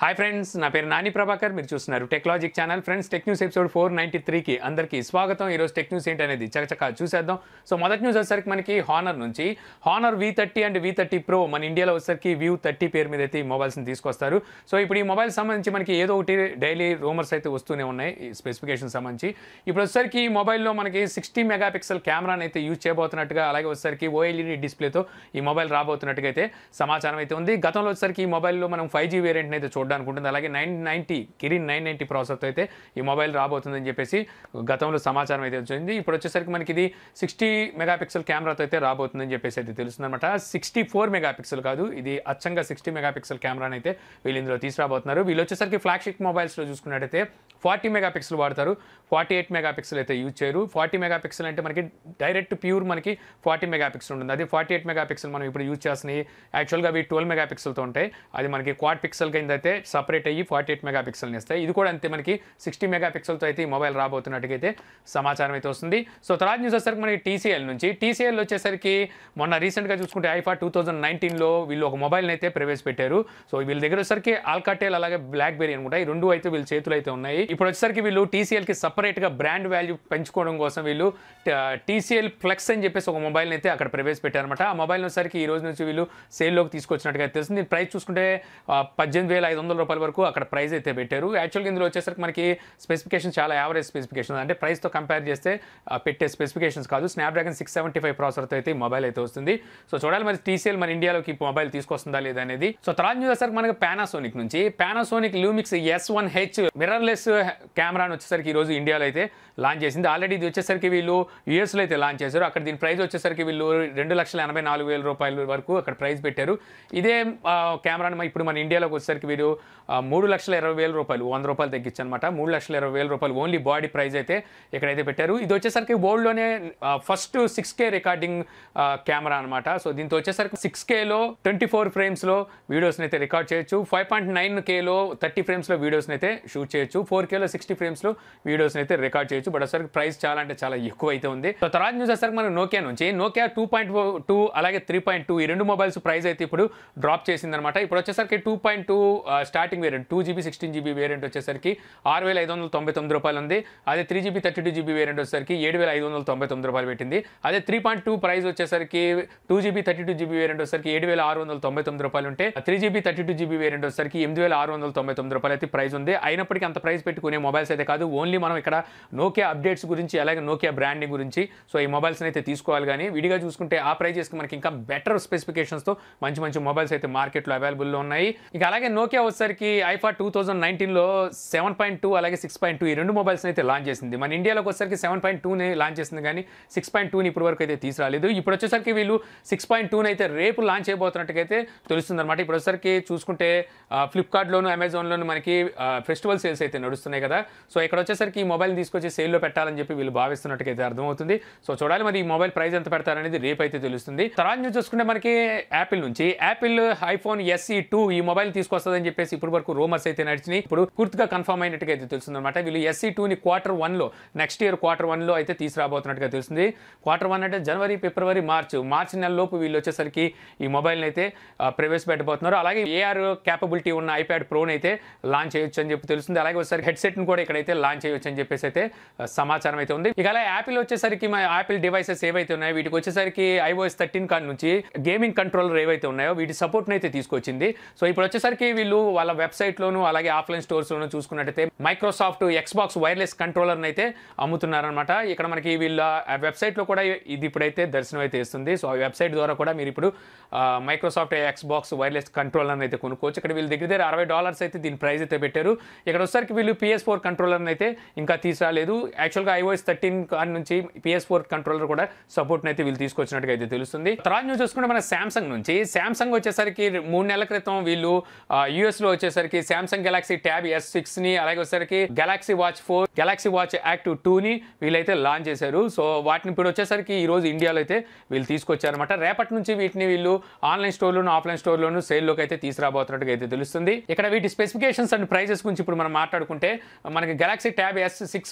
hi friends నా పేరు నాని ప్రభాకర్ మీరు చూస్తున్నారు technologic channel friends tech news episode four ninety త్రీకి అందరికీ స్వాగతం ఈరోజు టెక్ న్యూస్ ఏంటి అనేది చకచకా చూసేద్దాం సో మొదటి న్యూస్ వచ్చేసరికి మనకి హానర్ నుంచి Honor V thirty and V thirty pro మన ఇండియాలో వచ్చేసరికి వ్యూ థర్టీ పేరు మీద అయితే ఈ మొబైల్స్ని తీసుకొస్తారు సో ఇప్పుడు ఈ మొబైల్ సంబంధించి మనకి ఏదో ఒకటి డైలీ రూమర్స్ అయితే వస్తూనే ఉన్నాయి ఈ స్పెసిఫికేషన్ సంబంధించి ఇప్పుడు వచ్చేసరికి ఈ మొబైల్లో మనకి సిక్స్టీ మెగా పిక్సెల్ కెమెరాని అయితే యూజ్ చేయబోతున్నట్టుగా అలాగే వచ్చేసరికి ఓఎల్ఈడి డిస్ప్లేతో ఈ మొబైల్ రాబోతున్నట్టుగా అయితే సమాచారం అయితే ఉంది గతంలో వచ్చేసరికి ఈ మొబైల్లో మనం ఫైవ్ జీ వేరియంట్ని అయితే చూడడానికి ఉంటుంది అలాగే nine ninety Kirin nine ninety ప్రాసెసర్తో అయితే ఈ మొబైల్ రాబోతుందని చెప్పేసి గతంలో సమాచారం అయితే వచ్చింది ఇప్పుడు వచ్చేసరికి మనకి ఇది సిక్స్టీ మెగాపిక్సెల్ కెమెరాతో అయితే రాబోతుందని చెప్పేసి అయితే తెలుస్తుందన్నమాట సిక్స్టీ ఫోర్ మెగాపిక్సెల్ కాదు ఇది అచ్చంగా సిక్స్టీ మెగాపిక్సెల్ కెమెరాని అయితే వీళ్ళు ఇందులో తీసుకురాబోతున్నారు వీళ్ళు వచ్చేసరికి ఫ్లాగ్షిప్ మొబైల్స్లో చూసుకున్నట్టయితే ఫార్టీ మెగాపిక్సెల్ వాడతారు ఫార్టీ ఎయిట్ మెగాపిక్సెల్ అయితే యూజ్ చేయరు ఫార్టీ మెగాపిక్సెల్ అంటే మనకి డైరెక్ట్ ప్యూర్ మనకి ఫార్టీ మెగాపిక్సెల్ ఉంటుంది అది ఫార్టీ ఎయిట్ మెగాపిక్సెల్ మనం ఇప్పుడు యూజ్ చేస్తున్నాయి యాక్చువల్గా అవి ట్వెల్వ్ మెగాపిక్సెల్తో ఉంటాయి అది మనకి క్వాడ్ పిక్సెల్ కింద అయితే సపరేట్ అయ్యి ఫార్టీ ఎయిట్ మెగాపిక్సెల్ని ఇస్తాయి ఇది కూడా అంతే మనకి సిక్స్టీ మెగాపిక్సెల్తో అయితే ఈ మొబైల్ రాబోతున్నట్టుగా అయితే సమాచారం అయితే వస్తుంది సో తర్వాత న్యూస్ వచ్చేసరికి మనకి టీసీఎల్ నుంచి టీసీఎల్ వచ్చేసరికి మొన్న రీసెంట్గా చూసుకుంటే ఐఫా టూ థౌజండ్ నైన్టీన్లో వీళ్ళు ఒక మొబైల్ని అయితే ప్రవేశపెట్టారు సో వీళ్ళ దగ్గర వచ్చేసరికి ఆల్కాటేల్ అలాగే బ్లాక్ బెరీ అనుకుంటా ఈ రెండు అయితే వీళ్ళ చేతులు అయితే ఉన్నాయి ఇప్పుడు వచ్చేసరికి వీళ్ళు టీసీఎల్కి సపరేట్గా బ్రాండ్ వాల్యూ పెంచుకోవడం కోసం వీళ్ళు టీసీఎల్ ఫ్లెక్స్ అని చెప్పేసి ఒక మొబైల్ని అయితే అక్కడ ప్రవేశపెట్టారనమాట ఆ మొబైల్ వచ్చేసరికి ఈ రోజు నుంచి వీళ్ళు సేల్లోకి తీసుకొచ్చినట్టుగా తెలిసింది దీని ప్రైస్ చూసుకుంటే ఆ, పద్దెనిమిది వేల ఐదు వందల రూపాయల వరకు అక్కడ ప్రైస్ అయితే పెట్టారు యాక్చువల్గా ఇందులో వచ్చేసరికి మనకి స్పెసిఫికేషన్ చాలా యావరేజ్ స్పెసిఫికేషన్ అంటే ప్రైస్తో కంపేర్ చేస్తే ఆ, పెట్టే స్పెసిఫికేషన్స్ కాదు స్నాప్డ్రాగన్ సిక్స్ సెవెంటీ ఫైవ్ ప్రాసెసర్తో అయితే ఈ మొబైల్ అయితే వస్తుంది సో చూడాలి మరి టీసీఎల్ మన ఇండియాలోకి ఈ మొబైల్ తీసుకొస్తుందా లేదా అనేది సో తర్వాత న్యూస్ వచ్చేసరికి మనకి పానాసోనిక్ నుంచి Panasonic Lumix S one H mirrorless కెమెరాని వచ్చేసరికి ఈ రోజు ఇండియాలో అయితే లాంచ్ చేసింది ఆల్రెడీ ఇది వచ్చేసరికి వీళ్ళు యూఎస్లో అయితే లాంచ్ చేశారు అక్కడ దీని ప్రైస్ వచ్చేసరికి వీళ్ళు రెండు లక్షల ఎనభై నాలుగు వేల రూపాయల వరకు అక్కడ ప్రైస్ పెట్టారు ఇదే ఆ, కెమెరాని మన- ఇప్పుడు మన ఇండియాలోకి వచ్చేసరికి వీరు ఆ, మూడు లక్షల ఇరవై వేల రూపాయలు వంద రూపాయలు తగ్గించనమాట మూడు లక్షల ఇరవై వేల రూపాయలు ఓన్లీ బాడీ ప్రైస్ అయితే ఇక్కడైతే పెట్టారు ఇది వచ్చేసరికి వరల్డ్లోనే first six K recording camera అనమాట సో దీంతో వచ్చేసరికి సిక్స్ కేలో ట్వంటీ ఫోర్ ఫ్రేమ్స్లో వీడియోస్ని అయితే రికార్డ్ చేయొచ్చు ఫైవ్ పాయింట్ నైన్ కేలో థర్టీ ఫ్రేమ్స్లో వీడియోస్ని అయితే షూట్ చేయొచ్చు ఫోర్ కేలో సిక్స్టీ ఫ్రేమ్స్లో వీడియోస్ని అయితే రికార్డ్ చేయొచ్చు బట్ వచ్చేసరికి ప్రైస్ చాలా అంటే చాలా ఎక్కువ అయితే ఉంది సో తర్వాత న్యూస్ వచ్చేసరికి మనకి నోకియా నుంచి నోకియా టూ పాయింట్ టూ అలాగే త్రీ పాయింట్ టూ ఈ రెండు మొబైల్స్ ప్రైస్ అయితే ఇప్పుడు డ్రాప్ చేసిందనమాట ఇప్పుడు వచ్చేసరికి two point two starting variant two GB sixteen GB variant వచ్చేసరికి ఆరు వేల ఐదు వందల తొంభై తొమ్మిది రూపాయలు ఉంది అదే three GB thirty two GB variant వచ్చేసరికి ఏడు వేల ఐదు వందల తొంభై తొమ్మిది రూపాయలు పెట్టింది అదే త్రీ పాయింట్ టూ ప్రైస్ వచ్చేసరికి two GB thirty two GB variant వచ్చేసరికి ఏడు వేల ఆరు వందల తొంభై తొమ్మిది రూపాయలు ఉంటే three GB thirty two GB variant వచ్చేసరికి ఎనిమిది వేల ఆరు వందల తొంభై తొమ్మిది రూపాయలు అయితే ప్రైస్ ఉంది అయినప్పటికీ అంత ప్రైస్ పెట్టుకునే మొబైల్స్ అయితే కాదు ఓన్లీ మనం ఇక్కడ నోకియా అప్డేట్స్ గురించి అలాగే నోకియా బ్రాండింగ్ గురించి సో ఈ మొబైల్స్ అయితే తీసుకోవాలి కానీ విడిగా చూసుకుంటే ఆ ప్రైజెస్కి మనకి ఇంకా బెటర్ స్పెసిఫికేషన్స్తో మంచి మంచి మొబైల్స్ అయితే మార్కెట్లో అవైలబుల్లో ఉన్నాయి ఇక అలాగే నోకియా వచ్చేసరికి ఐఫా టూ థౌజండ్ నైన్టీన్లో సెవెన్ పాయింట్ టూ అలాగే సిక్స్ పాయింట్ టూ ఈ రెండు మొబైల్స్ అయితే లాంచ్ చేసింది మన ఇండియాలోకి వచ్చేసరికి సెవెన్ పాయింట్ టూని లాంచ్ చేసింది కానీ సిక్స్ పాయింట్ టూని ఇప్పటి వరకు అయితే తీసుకురాలేదు ఇప్పుడు వచ్చేసరికి వీళ్ళు సిక్స్ పాయింట్ టూని అయితే రేపు లాంచ్ చేయబోతున్నట్టుగా అయితే తెలుస్తుంది అనమాట ఇప్పుడు వచ్చేసరికి చూసుకుంటే ఫ్లిప్కార్ట్లోను అమెజాన్లోను మనకి ఫెస్టివల్ సేల్స్ అయితే నడుస్తున్నాయి కదా సో ఇక్కడ వచ్చేసరికి ఈ మొబైల్ తీసుకొచ్చి సేల్లో పెట్టాలని చెప్పి వీళ్ళు భావిస్తున్నట్టుగా అయితే అర్థమవుతుంది సో చూడాలి మరి ఈ మొబైల్ ప్రైస్ ఎంత పెడతారనేది రేపు అయితే తెలుస్తుంది తర్వాత న్యూస్ చూసుకుంటే మనకి యాపిల్ నుంచి యాపిల్ ఐఫోన్ ఎస్ఈ టూ ఈ మొబైల్ తీసుకొస్తుందని చెప్పేసి ఇప్పుడు వరకు రూమర్స్ అయితే నడిచినాయి ఇప్పుడు పూర్తిగా కన్ఫర్మ్ అయినట్టుగా అయితే తెలుస్తుంది అనమాట వీళ్ళు ఎస్ఈ టూని క్వార్టర్ వన్లో నెక్స్ట్ ఇయర్ క్వార్టర్ వన్లో అయితే తీసుకురాబోతున్నట్టుగా తెలుస్తుంది క్వార్టర్ వన్ అంటే జనవరి ఫిబ్రవరి మార్చ్ మార్చి నెల లోపు వీళ్ళు వచ్చేసరికి ఈ మొబైల్ని అయితే ఆ, ప్రవేశపెట్టబోతున్నారు అలాగే ఏఆర్ క్యాపబిలిటీ ఉన్న ఐప్యాడ్ ప్రోని అయితే లాంచ్ చేయొచ్చు అని చెప్పి తెలుస్తుంది అలాగే వచ్చేసరికి హెడ్సెట్ని కూడా ఇక్కడైతే లాంచ్ చేయొచ్చు అని చెప్పేసి అయితే ఆ, సమాచారం అయితే ఉంది ఇక అలా యాపిల్ వచ్చేసరికి మా యాపిల్ డివైసెస్ ఏవైతే ఉన్నాయో వీటికి వచ్చేసరికి ఐఓఎస్ థర్టీన్ కాడి నుంచి గేమింగ్ కంట్రోలర్ ఏవైతే ఉన్నాయో వీటి సపోర్ట్ని అయితే తీసుకొచ్చింది సో ఇప్పుడు వచ్చేసరికి వీళ్ళు వాళ్ళ వెబ్సైట్లోను అలాగే ఆఫ్లైన్ స్టోర్స్లోను చూసుకున్నట్టయితే మైక్రోసాఫ్ట్ ఎక్స్బాక్స్ వైర్లెస్ కంట్రోలర్ని అయితే అమ్ముతున్నారనమాట ఇక్కడ మనకి వీళ్ళ వెబ్సైట్లో కూడా ఇది ఇప్పుడైతే దర్శనం అయితే ఇస్తుంది సో ఆ వెబ్సైట్ ద్వారా కూడా మీరు ఇప్పుడు మైక్రోసాఫ్ట్ ఎక్స్బాక్స్ వైర్లెస్ కంట్రోలర్ అయితే కొనుక్కోవచ్చు ఇక్కడ వీళ్ళ దగ్గర దగ్గర అరవై డాలర్స్ అయితే దీని ప్రైస్ అయితే పెట్టారు ఇక్కడ వచ్చేసరికి వీళ్ళు పిఎస్ ఫోర్ కంట్రోలర్ని అయితే ఇంకా తీసుకురాలేదు యాక్చువల్గా ఐఓఎస్ థర్టీన్ కాడి నుంచి పిఎస్ ఫోర్ కంట్రోలర్ కూడా సపోర్ట్ని అయితే వీళ్ళు తీసుకొచ్చినట్టుగా అయితే తెలుస్తుంది తర్వాత న్యూస్ చూసుకుంటే మన శాంసంగ్ నుంచి శాంసంగ్ వచ్చేసరికి మూడు నెలల క్రితం వీళ్ళు యూఎస్లో వచ్చేసరికి శాంసంగ్ గెలాక్సీ ట్యాబ్ ఎస్ సిక్స్ని అలాగే వచ్చేసరికి Galaxy watch four Galaxy watch active టూని వీళ్ళైతే లాంచ్ చేశారు సో వాటిని ఇప్పుడు వచ్చేసరికి ఈ రోజు ఇండియాలో అయితే వీళ్ళు తీసుకొచ్చారనమాట రేపటి నుంచి వీటిని వీళ్ళు ఆన్లైన్ స్టోర్లోను ఆఫ్లైన్ స్టోర్లోను సేల్లోకి అయితే తీసుకురాబోతున్నట్టుగా అయితే తెలుస్తుంది ఇక్కడ వీటి స్పెసిఫికేషన్స్ అండ్ ప్రైజెస్ గురించి ఇప్పుడు మనం మాట్లాడుకుంటే మనకి గెలాక్సీ ట్యాబ్ ఎస్ సిక్స్ వచ్చేసరికి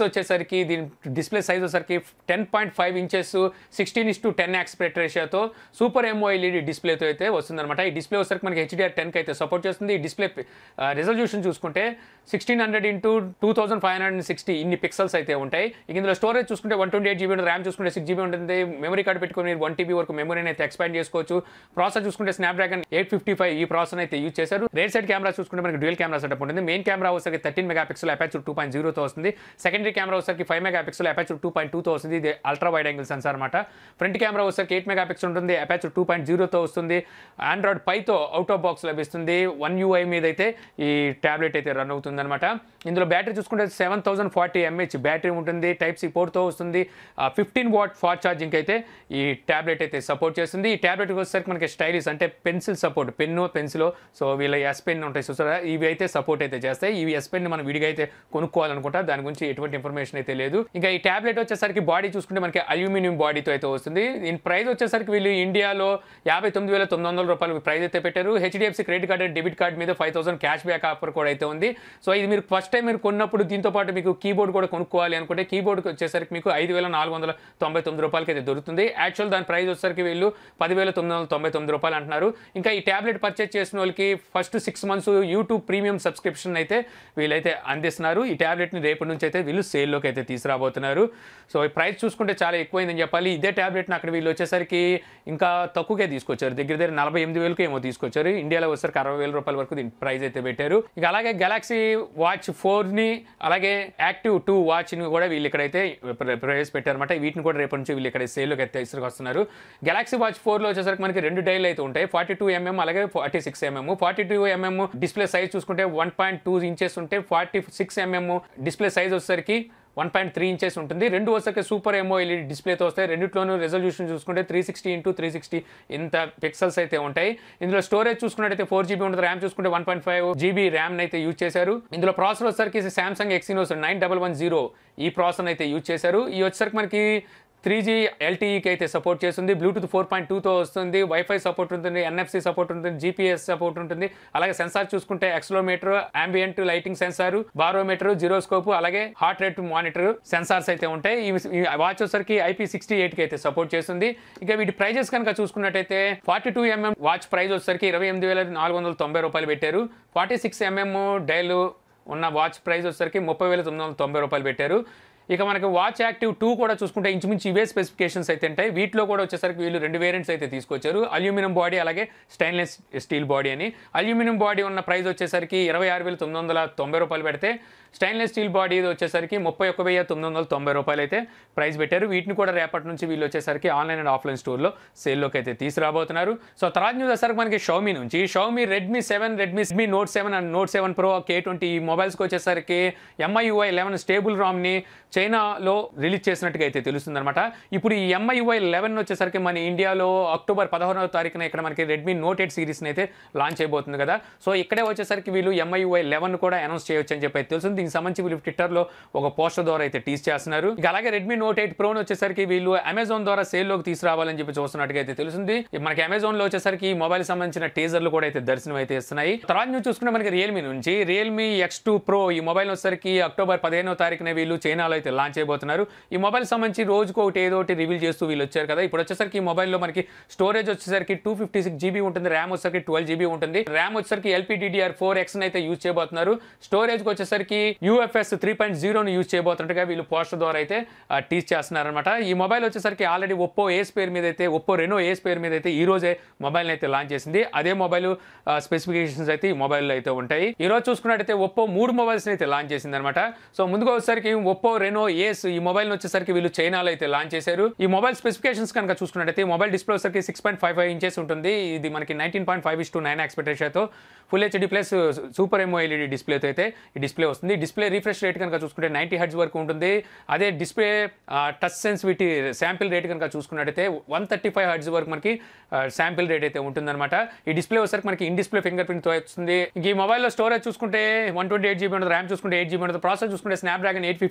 వచ్చేసరికి దీని డిస్ప్లే సైజ్ వచ్చేసరికి ten point five inches sixteen is to ten aspect రేషియోతో సూపర్ ఎంఓ ఎల్ఈడి డిస్ప్లేతో అయితే వస్తుందన్నమాట ఈ డిస్ప్లే వచ్చేసరికి మనకి హెచ్డిఆర్ టెన్కి అయితే సపోర్ట్ చేస్తుంది ఈ డిస్ప్లే రిజల్యూషన్ చూసుకుంటే sixteen hundred into two thousand five hundred sixty ఇన్ని పిక్సెల్స్ అయితే ఉంటాయి ఇక ఇందులో స్టోరేజ్ చూసుకుంటే వన్ ట్వంటీ ఎయిట్ జీబీ ఉంటుంది ర్యామ్ చూసుకుంటే సిక్స్ జీబీ ఉంటుంది మెమరీ కార్డ్ పెట్టుకుని మీరు వన్ టీబీ వరకు మెమరీని అయితే ఎక్స్పాండ్ చేసుకోవచ్చు ప్రాసెస్ చూసుకుంటే స్నాప్డ్రాగన్ ఎయిట్ ఫిఫ్టీ ఫైవ్ ఈ ప్రాసెస్ అయితే యూజ్ చేశారు రేట్ సైడ్ కెమెరా చూసుకుంటే మనకి డ్యూయల్ కెమెరా సెటప్ ఉంటుంది మెయిన్ కెమెరా వచ్చేసరికి thirteen mega pixel aperture two point జీరోతో వస్తుంది సెకండరీ కెమెరా వచ్చేసరికి five mega pixel aperture two point టూతో వస్తుంది ఇది అల్ట్రా వైడ్ యాంగిల్ సెన్సార్ అనమాట ఫ్రంట్ కెమెరా వచ్చేసరికి ఎయిట్ మెగా పిక్సెల్ ఉంటుంది అపాచర్ టూ పాయింట్ జీరోతో వస్తుంది ఆండ్రాయిడ్ పైతో అవుట్ ఆఫ్ బాక్స్ లభిస్తుంది వన్ యూఐ మీద అయితే ఈ ట్యాబ్లెట్ అయితే రన్ అవుతుంది అనమాట ఇందులో బ్యాటరీ చూసుకుంటే seven thousand forty mAh battery ఉంటుంది టైప్ సి పోర్ట్తో వస్తుంది ఫిఫ్టీన్ వాట్ ఫాస్ట్ ఛార్జింగ్ అయితే ఈ ట్యాబ్లెట్ అయితే సపోర్ట్ చేస్తుంది ఈ ట్యాబ్లెట్ వచ్చేసరికి మనకి స్టైలిష్ అంటే pencil support pen pencil so వీళ్ళ ఎస్ పెన్ ఉంటాయి చూసారా ఇవి అయితే సపోర్ట్ అయితే చేస్తాయి ఇవి ఎస్ పెన్ మనం విడిగా అయితే కొనుక్కోవాలనుకుంటా దాని గురించి ఎటువంటి ఇన్ఫర్మేషన్ అయితే లేదు ఇంకా ఈ ట్యాబ్లెట్ వచ్చేసరికి బాడీ చూసుకుంటే మనకి అల్యూమినియం బాడీతో అయితే వస్తుంది దీని ప్రైస్ వచ్చేసరికి వీళ్ళు ఇండియాలో యాభై తొమ్మిది వేల తొమ్మిది వందల రూపాయలు ప్రైస్ అయితే పెట్టారు HDFC credit card and debit card మీద five thousand cash back offer కూడా అయితే ఉంది సో ఇది మీరు ఫస్ట్ టైం మీరు కొన్నప్పుడు దీంతో పాటు మీకు కీబోర్డ్ కూడా కొనుక్కోవాలి అనుకుంటే కీబోర్డ్కి వచ్చేసరికి మీకు ఐదు వేల నాలుగు వందల తొంభై తొమ్మిది రూపాయలకి అయితే దొరుకుతుంది యాక్చువల్ దాని ప్రైస్ వచ్చేసరికి వీళ్ళు పదివేల తొమ్మిది వందల తొంభై తొమ్మిది రూపాయలు అంటున్నారు ఇంకా ఈ ట్యాబ్లెట్ పర్చేస్ చేసిన వాళ్ళకి first six months YouTube premium subscription అయితే వీళ్ళైతే అందిస్తున్నారు ఈ ట్యాబ్లెట్ని రేపటి నుంచి అయితే వీళ్ళు సేల్లోకి అయితే తీసుకురాబోతున్నారు సో ఈ ప్రైస్ చూసుకుంటే చాలా ఎక్కువైందని చెప్పాలి ఇదే ట్యాబ్లెట్ని అక్కడ వీళ్ళు వచ్చేసరికి ఇంకా తక్కువగా తీసుకొచ్చారు దగ్గర దగ్గర నలభై ఎనిమిది వేలకు ఏమో తీసుకొచ్చారు ఇండియాలో వచ్చేసరికి అరవై వేల రూపాయల వరకు దీని ప్రైస్ అయితే పెట్టారు ఇక అలాగే గెలాక్సీ వాచ్ ఫోర్ని అలాగే యాక్టివ్ టూ వాచ్ని కూడా వీళ్ళు ఇక్కడైతే ప్రవేశపెట్టారన్నమాట వీటిని కూడా రేపటి నుంచి వీళ్ళు ఇక్కడ సేల్లోకి అయితే తీసుకొస్తున్నారు గెలాక్సీ వాచ్ ఫోర్లో వచ్చేసరికి మనకి రెండు డైలు అయితే ఉంటాయి ఫార్టీ టూ ఎంఎం అలాగే forty six MM forty two MM display size చూసుకుంటే వన్ పాయింట్ టూ ఇంచెస్ ఉంటే forty six MM display size వచ్చేసరికి వన్ పాయింట్ త్రీ ఇంచెస్ ఉంటుంది రెండు వచ్చేసరికి సూపర్ ఎంఓ ఎల్ఈడి డిస్ప్లేతో వస్తాయి రెండిట్లోనూ రెజల్యూషన్ చూసుకుంటే three sixty into three sixty ఇంత పిక్సెల్స్ అయితే ఉంటాయి ఇందులో స్టోరేజ్ చూసుకున్నట్టయితే ఫోర్ జీబీ ఉంటుంది ర్యామ్ చూసుకుంటే one point five GB RAM అయితే యూజ్ చేశారు ఇందులో ప్రాసెసర్ వచ్చేసరికి Samsung Exynos nine double one zero ఈ ప్రాసెసర్ అయితే యూజ్ చేశారు ఈ వచ్చేసరికి మనకి త్రీ జీ ఎల్టీఈకి అయితే సపోర్ట్ చేస్తుంది బ్లూటూత్ ఫోర్ పాయింట్ టూతో వస్తుంది వైఫై సపోర్ట్ ఉంటుంది ఎన్ఎఫ్సి సపోర్ట్ ఉంటుంది జీపీఎస్ సపోర్ట్ ఉంటుంది అలాగే సెన్సార్ చూసుకుంటే accelerometer ambient lighting sensor barometer gyroscope అలాగే హార్ట్ రేట్ మానిటర్ సెన్సార్స్ అయితే ఉంటాయి ఈ వాచ్ వచ్చరికి ఐపీ సిక్స్టీ ఎయిట్కి అయితే సపోర్ట్ చేస్తుంది ఇక వీటి ప్రైజెస్ కనుక చూసుకున్నట్టయితే forty two MM watch price వచ్చరికి ఇరవై ఎనిమిది వేల నాలుగు వందల తొంభై రూపాయలు పెట్టారు ఫార్టీ సిక్స్ ఎంఎం డైల్ ఉన్న వాచ్ ప్రైస్ వచ్చరికి ముప్పై వేల తొమ్మిది వందల తొంభై రూపాయలు పెట్టారు ఇక మనకి వాచ్ యాక్టివ్ టూ కూడా చూసుకుంటే ఇంచుమించు ఇవే స్పెసిఫికేషన్స్ అయితే ఉంటాయి వీటిలో కూడా వచ్చేసరికి వీళ్ళు రెండు వేరియంట్స్ అయితే తీసుకొచ్చారు అల్యూమినియం బాడీ అలాగే స్టెయిన్లెస్ స్టీల్ బాడీ అని అల్యూమినియం బాడీ ఉన్న ప్రైస్ వచ్చేసరికి ఇరవై ఆరు వేల తొమ్మిది వందల తొంభై రూపాయలు పెడితే స్టెయిన్లెస్ స్టీల్ బాడీ వచ్చేసరికి ముప్పై ఒక్క వెయ్యి తొమ్మిది వందల తొంభై రూపాయలు అయితే ప్రైస్ పెట్టారు వీటిని కూడా రేపటి నుంచి వీళ్ళు వచ్చేసరికి ఆన్లైన్ అండ్ ఆఫ్లైన్ స్టోర్లో సేల్లోకి అయితే తీసుకురాబోతున్నారు సో తర్వాత న్యూస్ వచ్చేసరికి మనకి షౌమీ నుంచి Xiaomi Redmi seven Redmi Redmi note seven and note seven pro K twenty ఈ మొబైల్స్కి వచ్చేసరికి ఎంఐయుఐ లెవెన్ స్టేబుల్ రామ్ని చైనాలో రిలీజ్ చేసినట్టుగా అయితే తెలుస్తుంది అనమాట ఇప్పుడు ఈ ఎంఐయుఐ లెవెన్ వచ్చేసరికి మన ఇండియాలో అక్టోబర్ పదహారవ తారీఖున ఇక్కడ మనకి రెడ్మీ నోట్ ఎయిట్ సిరీస్ని అయితే లాంచ్ అయిపోతుంది కదా సో ఇక్కడే వచ్చేసరికి వీళ్ళు ఎంఐయుఐ లెవెన్ కూడా అనౌన్స్ చేయొచ్చు అని చెప్పి అయితే తెలుస్తుంది దీనికి సంబంధించి వీళ్ళు ట్విట్టర్లో ఒక పోస్టర్ ద్వారా అయితే టీస్ చేస్తున్నారు ఇక అలాగే రెడ్మీ నోట్ ఎయిట్ ప్రోని వచ్చేసరికి వీళ్ళు అమెజాన్ ద్వారా సేల్లోకి తీసుకురావాలని చెప్పి చూస్తున్నట్టుగా అయితే తెలుస్తుంది మనకి అమెజాన్ లో వచ్చేసరికి ఈ మొబైల్ సంబంధించిన టీజర్లు కూడా అయితే దర్శనం అయితే ఇస్తున్నాయి తర్వాత నుంచి చూసుకుంటే మనకి రియల్మీ నుంచి రియల్మీ ఎక్స్ టూ ప్రో ఈ మొబైల్ వచ్చేసరికి అక్టోబర్ పదిహేనో తారీఖున వీళ్ళు చైనాలో అయితే లాంచ్ అయిపోతున్నారు ఈ మొబైల్ సంబంధించి రోజుకు ఒకటి ఏదో ఒకటి రివీల్ చేస్తూ వీళ్ళు వచ్చారు కదా ఇప్పుడు వచ్చేసరికి ఈ మొబైల్లో మనకి స్టోరేజ్ వచ్చేసరికి టూ ఫిఫ్టీ సిక్స్ జీబీ ఉంటుంది ర్యామ్ వచ్చేసరికి ట్వెల్వ్ జీబీ ఉంటుంది ర్యామ్ వచ్చేసరికి ఎల్పీడీడీఆర్ ఫోర్ ఎక్స్ అయితే యూజ్ చేయబోతున్నారు స్టోరేజ్కి వచ్చేసరికి యూఎఫ్ఎస్ త్రీ పాయింట్ జీరోని యూజ్ చేయబోతున్నట్టుగా వీళ్ళు పోస్టర్ ద్వారా అయితే టీచ్ చేస్తున్నారనమాట ఈ మొబైల్ వచ్చేసరికి ఆల్రెడీ ఒప్పో ఏస్ పేరు మీద అయితే ఒప్పో రెనో ఏస్ పేరు మీద అయితే ఈ రోజే మొబైల్ అయితే లాంచ్ చేసింది అదే మొబైల్ స్పెసిఫికేషన్స్ అయితే ఈ మొబైల్లో అయితే ఉంటాయి ఈ రోజు చూసుకున్నట్టయితే ఒప్పో మూడు మొబైల్స్ అయితే లాంచ్ చేసింది అనమాట సో ముందుగా వచ్చేసరికి ఒప్పో రెనో ఏస్ ఈ మొబైల్ వచ్చేసరికి వీళ్ళు చైనాలో అయితే లాంచ్ చేశారు ఈ మొబైల్ స్పెసిఫికేషన్స్ కనుక చూసుకున్నట్టయితే ఈ మొబైల్ డిస్ప్లే వచ్చేసరికి six point five five inches ఉంటుంది ఇది మనకి nineteen point five is to nine ఎక్స్పెక్టేషన్తో full HD plus super AMOLED డిస్ప్లేతో అయితే ఈ డిస్ప్లే వస్తుంది డిస్ప్లే రిఫ్రెష్ రేట్ కనుక చూసుకుంటే నైంటీ హెడ్స్ వరకు ఉంటుంది అదే display touch sensitivity sample rate కనుక చూసుకున్నట్టయితే వన్ థర్టీ ఫైవ్ హెడ్స్ వరకు మనకి శాంపిల్ రేట్ అయితే ఉంటుందన్నమాట ఈ డిస్ప్లే వచ్చేసరికి మనకి ఇన్ డిస్ప్లే ఫింగర్ ప్రింట్తో వస్తుంది ఇంక ఈ మొబైల్లో స్టోరేజ్ చూసుకుంటే వన్ ట్వంటీ ఎయిట్ జీబీ ఉంటుంది ర్యామ్ చూసుకుంటే ఎయిట్ జీబీ ఉంటుంది ప్రాసెస్ చూసుకుంటే Snapdragon eight fifty five plus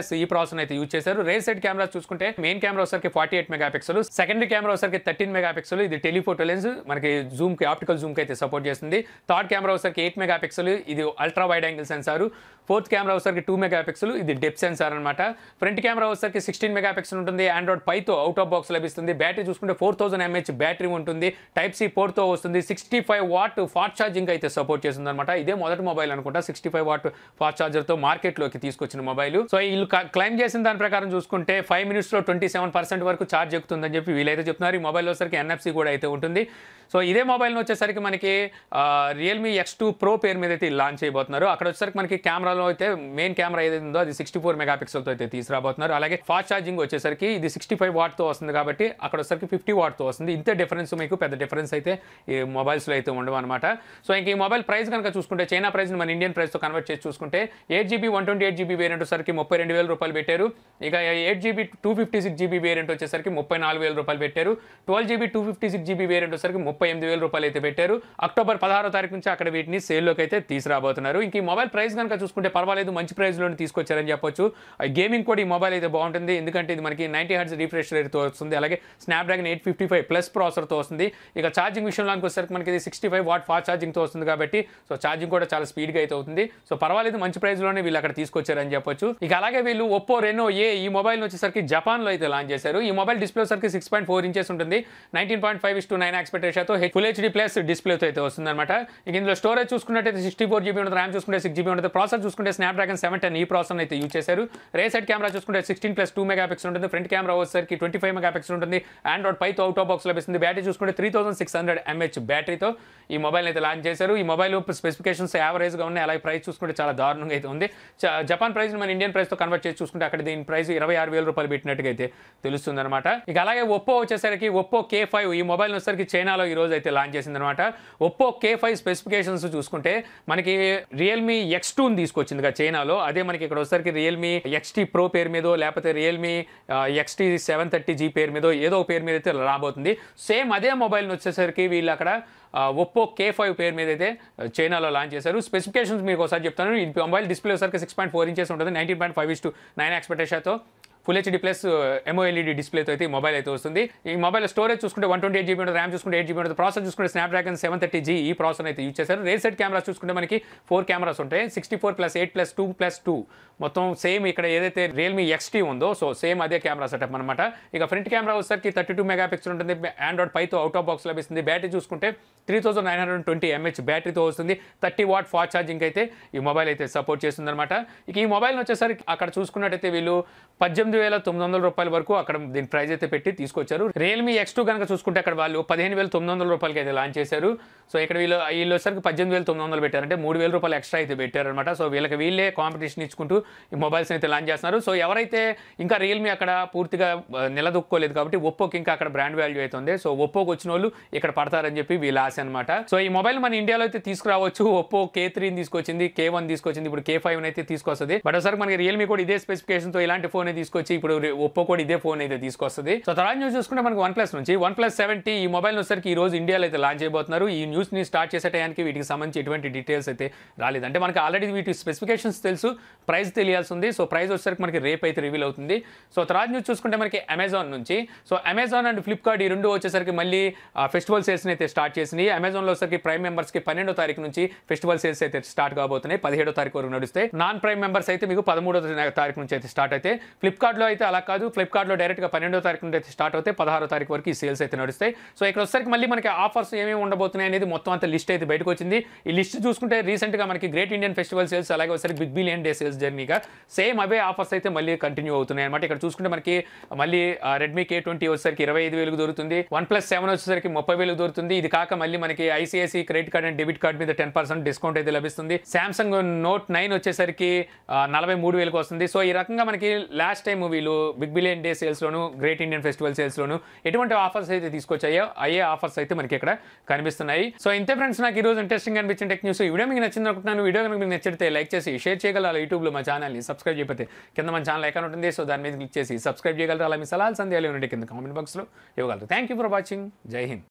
plus ఈ ప్రాసెస్ అయితే యూజ్ చేశారు రేర్ సైడ్ కెమెరా చూసుకుంటే మెయిన్ కెమెరా వచ్చరికి forty eight mega pixel secondary camera వచ్చరికి థర్టీన్ మెగా పిక్సెల్ ఇది టెలిఫోటో లెన్స్ మనకి జూమ్ కి ఆప్టికల్ జూమ్ కి అయితే సపోర్ట్ చేస్తుంది థర్డ్ కెమెరా వచ్చరికి ఎయిట్ మెగా పిక్సెల్ ఇది ultra wide angle sensor fourth camera వచ్చరికి టూ మెగా పిక్సెల్ ఇది డెప్ సెన్సార్ అనమాట ఫ్రంట్ కెమెరా వచ్చరికి సిక్స్టీన్ మెగా పిక్సెల్ ఉంటుంది ఆండ్రాయిడ్ పైతో అవుట్ ఆఫ్ బాక్స్ లభిస్తుంది బ్యాటరీ చూసుకుంటే ఫోర్ థౌసండ్ ఎంహెచ్ బ్యాటరీ ఉంటుంది టైప్ సి పోర్ట్తో వస్తుంది sixty five watt fast charging అయితే సపోర్ట్ చేస్తుంది అనమాట ఇదే మొదటి మొబైల్ అనుకుంటా సిక్స్టీ ఫైవ్ వాట్ ఫాస్ట్ ఛార్జర్తో మార్కెట్లోకి తీసుకొచ్చిన మొబైల్ సో వీళ్ళు క్లైమ్ చేసిన దాని ప్రకారం చూసుకుంటే ఫైవ్ మినిట్స్లో ట్వంటీ సెవెన్ పర్సెంట్ వరకు ఛార్జ్ ఎక్కుతుందని చెప్పి వీళ్ళైతే చెప్తున్నారు ఈ మొబైల్ వచ్చేసరికి ఎన్ఎఫ్సి కూడా అయితే ఉంటుంది సో ఇదే మొబైల్ వచ్చేసరికి మనకి రియల్మీ ఎక్స్ టూ ప్రో పేరు మీద అయితే లాంచ్ చేయబోతున్నారు అక్కడ వచ్చేసరికి మనకి కెమెరాలో అయితే మెయిన్ కెమెరా ఏదైతే ఉందో అది సిక్స్టీ ఫోర్ మెగా పిక్సెల్తో అయితే తీసుకురాబోతున్నారు అలాగే ఫాస్ట్ ఛార్జింగ్ వచ్చేసరికి ఇది సిక్స్టీ ఫైవ్ వాట్తో వస్తుంది కాబట్టి అక్కడ వచ్చేసరికి ఫిఫ్టీ వాట్తో వస్తుంది ఇంతే డిఫరెన్స్ మీకు పెద్ద డిఫరెన్స్ అయితే ఈ మొబైల్స్లో అయితే ఉండవు అనమాట సో ఇంక ఈ మొబైల్ ప్రైస్ కనుక చూసుకుంటే చైనా ప్రైస్ మన ఇండియన్ ప్రైస్తో కన్వర్ట్ చేసి చూసుకుంటే eight GB one twenty eight GB variant వచ్చేసరికి ముప్పై రెండు వేల రూపాయలు పెట్టారు ఇక eight GB two fifty six GB variant వచ్చేసరికి ముప్పై నాలుగు వేల రూపాయలు పెట్టారు twelve GB two fifty six GB variant వచ్చేసరికి ముప్పై ఎనిమిది వేల రూపాయలు అయితే పెట్టారు అక్టోబర్ పదహారో తారీఖు నుంచి అక్కడ వీటిని సేల్లోకి అయితే తీసుకురాబోతున్నారు ఇంక ఈ మొబైల్ ప్రైస్ కనుక చూసుకుంటే పర్వాలేదు మంచి ప్రైస్లోనే తీసుకొచ్చారని చెప్పొచ్చు గేమింగ్ కూడా ఈ మొబైల్ అయితే బాగుంటుంది ఎందుకంటే ఇది మనకి నైంటీ హెడ్స్ రిఫ్రెష్ రేట్తో వస్తుంది అలాగే Snapdragon eight fifty five plus ప్రాసెసర్తో వస్తుంది ఇక ఛార్జింగ్ విషయంలోకి వచ్చేసరికి మనకి ఇది సిక్స్టీ ఫైవ్ వాట్ ఫాస్ట్ ఛార్జింగ్తో వస్తుంది కాబట్టి సో ఛార్జింగ్ కూడా చాలా స్పీడ్గా అయితే అవుతుంది సో పర్వాలేదు మంచి ప్రైస్లోనే వీళ్ళు అక్కడ తీసుకొచ్చారని చెప్పొచ్చు ఇక అలాగే వీళ్ళు ఒప్పో రెనో ఏ ఈ మొబైల్ వచ్చేసరికి జపాన్లో అయితే లాంచ్ చేశారు ఈ మొబైల్ డిస్ప్లే వచ్చేసరికి సిక్స్ పాయింట్ ఫోర్ ఇంచెస్ ఉంటుంది nineteen point five is to nine ఎక్స్పెక్టేషన్తో ఫుల్ హెచ్డీ ప్లస్ డిస్ప్లేతో అయితే వస్తుంది అనమాట ఇక ఇందులో స్టోరేజ్ చూసుకున్నట్టయితే సిక్స్టీ ఫోర్ జీబీ ఉంటుంది ర్యామ్ చూసుకుంటే సిక్స్ జీబీ ఉంటుంది ప్రాసెసర్ చూసుకుంటే స్నాప్డ్రాగన్ సెవెన్ టెన్ ఈ ప్రాసెసర్ అయితే యూజ్ చేశారు రే సైడ్ కెమెరా చూసుకుంటే sixteen plus two mega pixel ఉంటుంది ఫ్రంట్ కెమెరా వచ్చేసరికి ట్వంటీ ఫైవ్ మెగా పిక్సెల్ ఉంటుంది ఆండ్రాయిడ్ పైతో అవుట్ ఆఫ్ బాక్స్ లభిస్తుంది బ్యాటరీ చూసుకుంటే three thousand six hundred mAh బ్యాటరీతో ఈ మొబైల్ అయితే లాంచ్ చేశారు ఈ మొబైల్ స్పెసిఫికేషన్స్ యావరేజ్గా ఉన్నాయి అలాగే ప్రైస్ చూసుకుంటే చాలా దారుణంగా అయితే ఉంది జ- జపాన్ ప్రైస్ మన ఇండియన్ ప్రైస్తో కన్వర్ట్ చేసి చూసుకుంటే అక్కడ దీని ప్రైస్ ఇరవై ఆరు వేల రూపాయలు పెట్టినట్టుగా అయితే తెలుస్తుంది అనమాట ఇక అలాగే ఒప్పో వచ్చేసరికి ఒప్పో కే ఫైవ్ ఈ మొబైల్ వచ్చేసరికి చైనాలో ఈ రోజు అయితే లాంచ్ చేసింది అనమాట ఒప్పో కే ఫైవ్ స్పెసిఫికేషన్స్ చూసుకుంటే మనకి రియల్మీ ఎక్స్ టూని తీసుకొచ్చింది కదా చైనాలో అదే మనకి ఇక్కడ వచ్చేసరికి రియల్మీ ఎక్స్టీ ప్రో పేరు మీదో లేకపోతే Realme XT seven thirty G పేరు మీదో ఏదో ఒక పేరు మీద అయితే రాబోతుంది సేమ్ అదే మొబైల్ వచ్చేసరికి వీళ్ళు అక్కడ ఒప్పో కే ఫైవ్ పేరు మీద అయితే చైనాలో లాంచ్ చేశారు స్పెసిఫికేషన్స్ మీకు ఒకసారి చెప్తాను ఈ మొబైల్ డిస్ప్లే వచ్చరికి సిక్స్ పాయింట్ ఫోర్ ఇంచెస్ ఉంటుంది nineteen point five is to nine ఎక్స్పెక్టేషన్తో ఫుల్ హెచ్డీ ప్లస్ ఎంఓఎల్ఈడి డిస్ప్లేతో అయితే ఈ మొబైల్ అయితే వస్తుంది ఈ మొబైల్ స్టోరేజ్ చూసుకుంటే వన్ ట్వంటీ ఎయిట్ జీబీ ఉంటుంది ర్యామ్ చూసుకుంటే ఎయిట్ జీబీ ఉంటుంది ప్రాసెస్ చూసుకుంటే స్నాప్డ్రాగన్ సెవెన్ థర్టీ జీ ఈ ప్రాసెస్ అయితే యూజ్ చేశారు రేర్ సైడ్ కెమెరాస్ చూసుకుంటే మనకి ఫోర్ కెమెరాస్ ఉంటాయి sixty four plus eight plus two plus two మొత్తం సేమ్ ఇక్కడ ఏదైతే రియల్మీ ఎక్స్టీ ఉందో సో సేమ్ అదే కెమెరా సెటప్ అనమాట ఇక ఫ్రంట్ కెమెరా వచ్చేసరికి థర్టీ టూ మెగా పిక్సెల్ ఉంటుంది ఆండ్రాయిడ్ పైతో అవుట్ ఆఫ్ బాక్స్ లభిస్తుంది బ్యాటరీ చూసుకుంటే three thousand nine hundred twenty MH బ్యాటరీతో వస్తుంది థర్టీ వాట్ ఫాస్ట్ ఛార్జింగ్ అయితే ఈ మొబైల్ అయితే సపోర్ట్ చేస్తుంది అనమాట ఇక ఈ మొబైల్ వచ్చేసరికి అక్కడ చూసుకున్నట్టయితే వీళ్ళు పద్దెనిమిది వేల తొమ్మిది వందల రూపాయల వరకు అక్కడ దీని ప్రైస్ అయితే పెట్టి తీసుకొచ్చారు రియల్మీ ఎక్స్ టూ కనుక చూసుకుంటే అక్కడ వాళ్ళు పదిహేను వేల తొమ్మిది వందల రూపాయలకి అయితే లాంచ్ చేశారు సో ఇక్కడ వీళ్ళు వీళ్ళు వచ్చేసరికి పద్దెనిమిది వేల తొమ్మిది వందలు పెట్టారంటే మూడు వేల రూపాయలు ఎక్స్ట్రా అయితే పెట్టారనమాట సో వీళ్ళకి వీళ్ళే కాంపిటీషన్ ఇచ్చుకుంటూ ఈ మొబైల్స్ అయితే లాంచ్ చేస్తున్నారు సో ఎవరైతే ఇంకా రియల్మీ అక్కడ పూర్తిగా ఆ, నిలదొక్కోలేదు కాబట్టి ఒప్పోకి ఇంకా అక్కడ బ్రాండ్ వాల్యూ అయితే ఉంది సో ఒప్పోకి వచ్చిన వాళ్ళు ఇక్కడ పడతారని చెప్పి వీళ్ళ ఆశ అనమాట సో ఈ మొబైల్ మన ఇండియాలో అయితే తీసుకురావచ్చు ఒప్పో కే త్రీని తీసుకొచ్చింది కే వన్ తీసుకొచ్చింది ఇప్పుడు కే ఫైవ్ అయితే తీసుకొస్తుంది బట్ ఒకసారి మనకి రియల్మీ కూడా ఇదే స్పెసిఫికేషన్ తో ఇలాంటి ఫోన్ తీసుకొచ్చి ఇప్పుడు రే- ఒప్పో కూడా ఇదే ఫోన్ అయితే తీసుకొస్తుంది సో తర్వాత న్యూస్ చూసుకుంటే మనకి వన్ ప్లస్ నుంచి వన్ ప్లస్ సెవెంటీ ఈ మొబైల్ వచ్చేసరికి ఈ రోజు ఇండియాలో అయితే లాంచ్ చేయబోతున్నారు ఈ న్యూస్ ని స్టార్ట్ చేసే టయానికి వీటికి సంబంధించి ఎటువంటి డీటెయిల్స్ అయితే రాలేదు అంటే మనకి ఆల్రెడీ వీటి స్పెసిఫికేషన్స్ తెలుసు ప్రైస్ తెలియాల్సి ఉంది సో ప్రైస్ వచ్చేసరికి మనకి రేపు అయితే రివీల్ అవుతుంది సో తర్వాత న్యూస్ చూసుకుంటే మనకి అమెజాన్ నుంచి సో అమెజాన్ అండ్ ఫ్లిప్కార్ట్ ఈ రెండు వచ్చేసరికి మళ్ళీ ఫెస్టివల్ సేల్స్ అయితే స్టార్ట్ చేసింది అమెజాన్లో వచ్చేసరికి ప్రైమ్ మెంబర్స్ కి పన్నెండో తారీఖు నుంచి ఫెస్టివల్ సేల్స్ అయితే స్టార్ట్ కాబోతున్నాయి పదిహేడో తారీఖు వరకు నడుస్తాయి నాన్ ప్రైమ్ మెంబర్స్ అయితే మీకు పదమూడో తారీఖు నుంచి అయితే స్టార్ట్ అయితే ఫ్లిప్కార్ట్ లో అయితే అలా కాదు ఫ్లిప్కార్ట్ లో డైరెక్ట్ గా పన్నెండో తారీఖు నుండి అయితే స్టార్ట్ అవుతాయి పదహారో తారీఖు వరకు ఈ సేల్స్ అయితే నడుస్తాయి సో ఇక్కడ వచ్చేసరికి మళ్ళీ మనకి ఆఫర్స్ ఏమేమి ఉండబోతున్నాయి అనేది మొత్తం అంత లిస్ట్ అయితే బయటకు వచ్చింది ఈ లిస్ట్ చూసుకుంటే రీసెంట్ గా మనకి గ్రేట్ ఇండియన్ ఫెస్టివల్ సేల్స్ అలాగే వచ్చేసరికి బిగ్ బిలియన్ డే సేల్స్ జర్నీగా సేమ్ అవే ఆఫర్స్ అయితే మళ్ళీ కంటిన్యూ అవుతున్నాయి అనమాట ఇక్కడ చూసుకుంటే మనకి మళ్ళీ రెడ్మీ కే ట్వంటీ వచ్చేసరికి ఇరవై ఐదు వేలకు దొరుకుతుంది వన్ ప్లస్ సెవెన్ వచ్చేసరికి ముప్పై వేలకు దొరుకుతుంది ఇది కాక మళ్ళీ మనకి ICICI credit card and debit card మీద టెన్ పర్సెంట్ డిస్కౌంట్ అయితే లభిస్తుంది సామ్సంగ్ నోట్ నైన్ వచ్చేసరికి ఆ, నలభై మూడు వేలకు వస్తుంది సో ఈ రకంగా మనకి లాస్ట్ టైం వీళ్ళు బిగ్ బిలియన్ డే సేల్స్లోను గ్రేట్ ఇండియన్ ఫెస్టివల్ సేల్స్లోను ఎటువంటి ఆఫర్స్ అయితే తీసుకొచ్చాయో అయ్యే ఆఫర్స్ అయితే మనకి ఇక్కడ కనిపిస్తున్నాయి సో ఇంతే ఫ్రెండ్స్ నాకు ఈ రోజు ఇంట్రెస్టింగ్ అనిపించిన టెక్ న్యూస్ ఈ వీడియో మీకు నచ్చింది అనుకుంటున్నాను వీడియో కనుక మీకు నచ్చితే లైక్ చేసి షేర్ చేయగలరు యూట్యూబ్లో మా ఛానల్ని సబ్స్క్రైబ్ చేయకపోతే కింద మన ఛానల్ ఐకాన్ ఉంటుంది సో దాని మీద క్లిక్ చేసి సబ్స్క్రైబ్ చేయగలరు అలా మీ సలహాలు సందేహాలు ఉంటే కింద కామెంట్ బాక్స్లో ఇవ్వగలరు థ్యాంక్ యూ ఫర్ వాచింగ్ జై హింద్